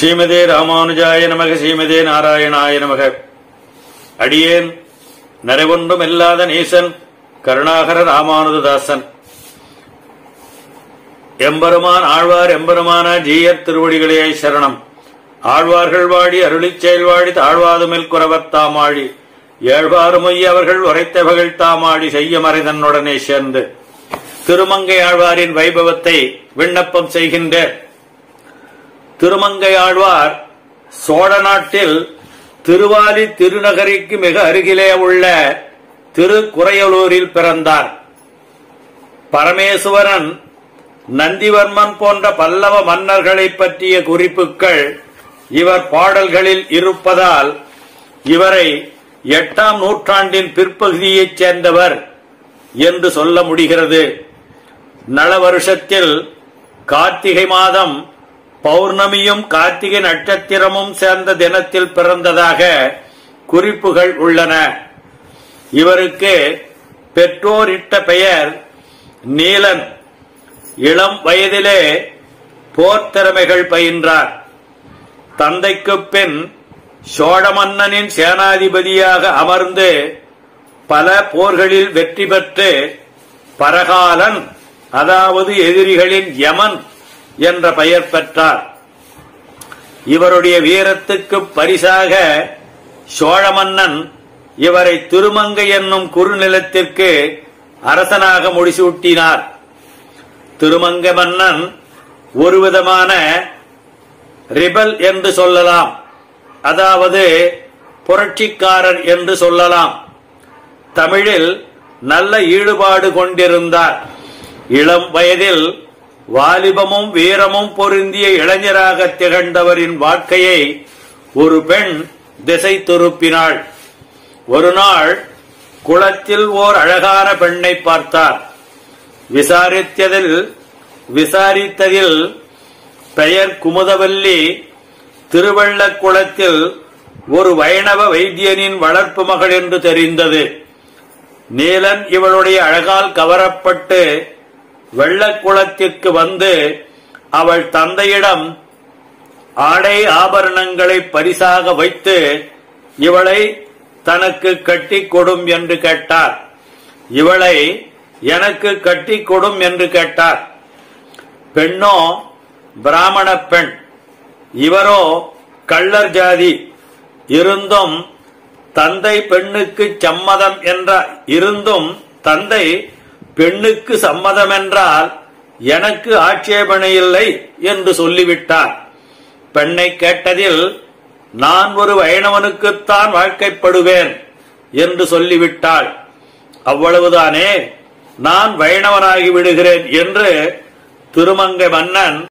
ஸ்ரீமதே ராமானுஜாய நமக ஸ்ரீமதே நாராயணாய நமக அடியேன் நரைவொன்றும் இல்லாத நேசன் கருணாகர ராமானுஜதாசன் எம்பெருமான் ஆழ்வார் எம்பெருமான ஜீயர் திருவடிகளே சரணம் ஆழ்வார்கள் வாடி அருளிச் செயல்வாடி தாழ்வாதுமில் குறவத்தாமாழி ஏழ்வாறுமொய் அவர்கள் உரைத்தவர்கள் தாமாடி செய்ய மறைதனுடனே சேர்ந்து திருமங்கை ஆழ்வாரின் வைபவத்தை விண்ணப்பம் செய்கின்ற திருமங்கை ஆழ்வார் சோழ நாட்டில் திருவாலி திருநகரிக்கு மிக அருகிலே உள்ள திருக்குறையலூரில் பிறந்தார் பரமேசுவரன் நந்திவர்மன் போன்ற பல்லவ மன்னர்களைப் பற்றிய குறிப்புகள் இவர் பாடல்களில் இருப்பதால் இவரை எட்டாம் நூற்றாண்டின் பிற்பகுதியைச் சேர்ந்தவர் என்று சொல்ல முடிகிறது நல வருஷத்தில் கார்த்திகை மாதம் பௌர்ணமியும் கார்த்திகை நட்சத்திரமும் சேர்ந்த தினத்தில் பிறந்ததாக குறிப்புகள் உள்ளன இவருக்கு பெற்றோரிட்ட பெயர் நீலன் இளம் வயதிலே போர் திறமைகள் பயின்றார் தந்தைக்கு பின் சோழ மன்னனின் சேனாதிபதியாக அமர்ந்து பல போர்களில் வெற்றி பெற்று பரகாலன் அதாவது எதிரிகளின் யமன் என்ற பெயர் பெற்றார் இவருடைய வீரத்துக்கு பரிசாக சோழ மன்னன் இவரை திருமங்கை என்னும் குறுநிலத்திற்கு அரசனாக முடிசூட்டினார் திருமங்க மன்னன் ஒருவிதமான ரிபல் என்று சொல்லலாம் அதாவது புரட்சிக்காரர் என்று சொல்லலாம் தமிழில் நல்ல ஈடுபாடு கொண்டிருந்தார் இளம் வயதில் வாலிபமும் வீரமும் பொருந்திய இளைஞராக திகழ்ந்தவரின் வாழ்க்கையை ஒரு பெண் திசை திருப்பினாள் ஒரு நாள் குளத்தில் ஓர் அழகான பெண்ணை பார்த்தார் விசாரித்ததில் விசாரித்ததில் பெயர் குமுதவல்லி திருவள்ளக்குளத்தில் ஒரு வைணவ வைத்தியனின் வளர்ப்பு மகள் என்று தெரிந்தது நீலன் இவளுடைய அழகால் கவரப்பட்டு வெள்ளக்குளத்திற்கு வந்து அவள் தந்தையிடம் ஆடை ஆபரணங்களை பரிசாக வைத்து இவளை தனக்கு கட்டிக் கொடும் என்று கேட்டார் இவளை எனக்கு கட்டிக் கொடும் என்று கேட்டார் பெண்ணோ பிராமண பெண் இவரோ கள்ளர் ஜாதி இருந்தும் தந்தை பெண்ணுக்கு சம்மதம் என்ற இருந்தும் தந்தை பெண்ணுக்கு சம்மதம் என்றால் எனக்கு ஆட்சேபனை இல்லை என்று சொல்லிவிட்டார் பெண்ணை கேட்டதில் நான் ஒரு வைணவனுக்குத்தான் வாழ்க்கைப்படுவேன் என்று சொல்லிவிட்டாள் அவ்வளவுதானே நான் வைணவனாகி விடுகிறேன் என்று திருமங்கை மன்னன்